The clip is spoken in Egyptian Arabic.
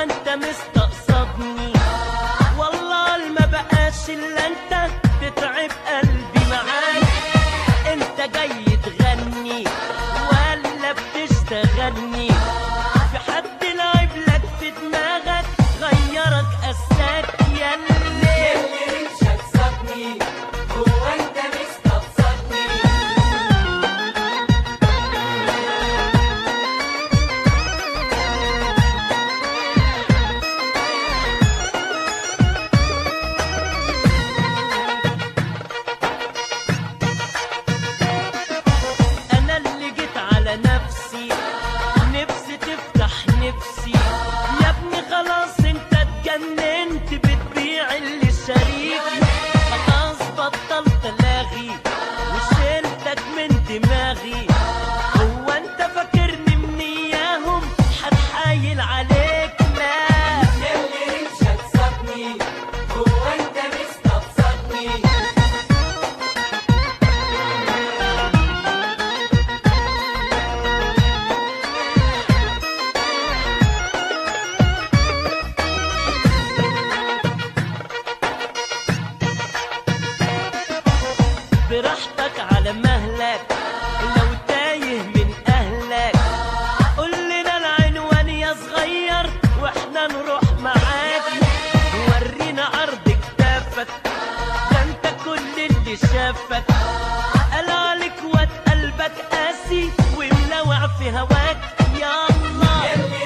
انت مستقصدني والله ما بقاش الا انت تتعب قلبي معاك انت جاي تغني ولا بتشتغلني في حد لعب لك في دماغك غيرك قساك ياللي اللي رمشك صابني هو انت مستقصدني انا اللي جيت على نفسي نفسي تفتح نفسي يا ابني خلاص انت اتجننت بتبيع اللي شريك خلاص بطلت لاغي وشيلتك من دماغي هو انت فاكرني من اياهم هتحايل عليك لا اللي رمشك صابني هو انت مستقصدني براحتك على مهلك لو تايه من اهلك قول لنا العنوان يا صغير واحنا نروح معاك ورينا عرض كتافك ده انت كل اللي شافك قال عليك واد قلبك قاسي وملوع في هواك يا الله اللي